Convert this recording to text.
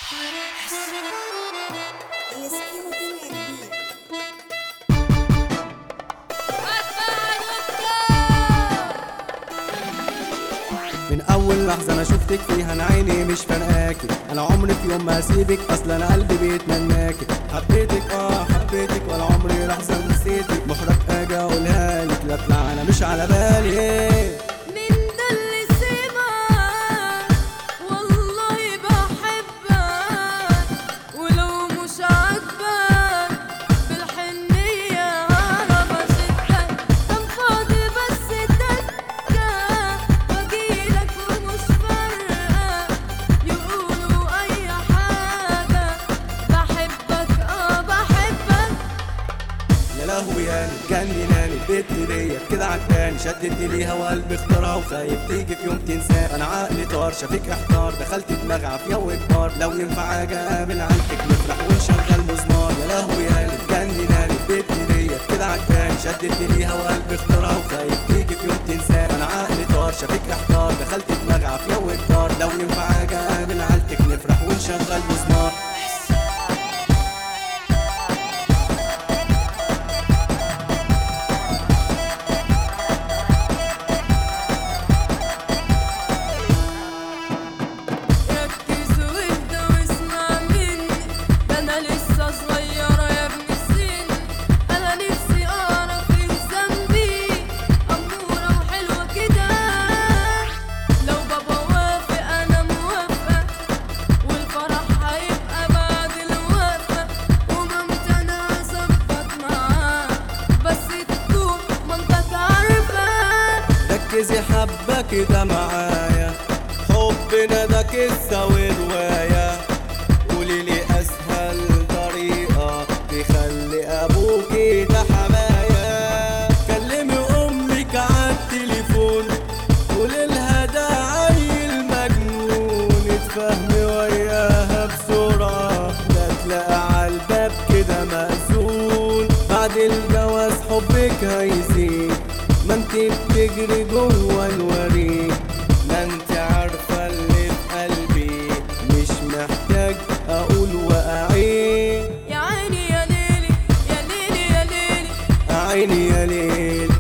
يسكنوا دنيا كبير من اول لحظه انا شفتك فيها انا عيني مش فارقاكي انا عمري في يوم ما اسيبك اصلا انا قلبي بيتمناكي حبيتك اه حبيتك ولا عمري لحظه نسيتك محرج اجي اقولها لك لا اطلع انا مش على بالي من ده اللي سمع والله بحبك ولو مش عاجبك بالحنية هعرف اشدك كان فاضي بس تكة واجيلك ومش فارقة يقولوا اي حاجة بحبك اه بحبك يا لهوي يا جنناني البت ديت كده عجباني شدتني ليها وقلبي اختارها وخايف تيجي في يوم تنساه انا عقلي طار شافك احتار دخلت دماغي عافيه وكبار لو ينفع اجي اقابل عيلتك نفرح ونشغل مزمار يا لهوي يا جنناني البت ديت كده عجباني شدتني ليها وقلبي اختارها وخايف تيجي في يوم تنساه انا عقلي طار شافك احتار دخلت دماغي عافيه وكبار لو ينفع اجي اقابل عيلتك نفرح ونشغل مزمار ركز واهدى واسمع مني ده انا لسه صغيرة يا ابن السن انا نفسي اعرف ايه ذنبي امورة وحلوة كده لو بابا وافق انا موافقة والفرح هيبقى بعد الوقفة ومامتي انا هظبط معاه بس تكون مامتك عارفة ركزي حبة كده معايا حبنا ده قصة ورواية قولي لي أسهل طريقة تخلي أبوكي ده حمايا كلمي أمك عالتليفون قولي لها ده عيل مجنون اتفهمي وياها بسرعة لا تلاقي عالباب كده مأذون بعد الجواز حبك هيزيد ما انت بتجري جوه الوريد ما انت عارفة اللي في قلبي مش محتاج اقول واعيد يا عيني يا ليلي يا ليلي يا ليلي عيني يا ليل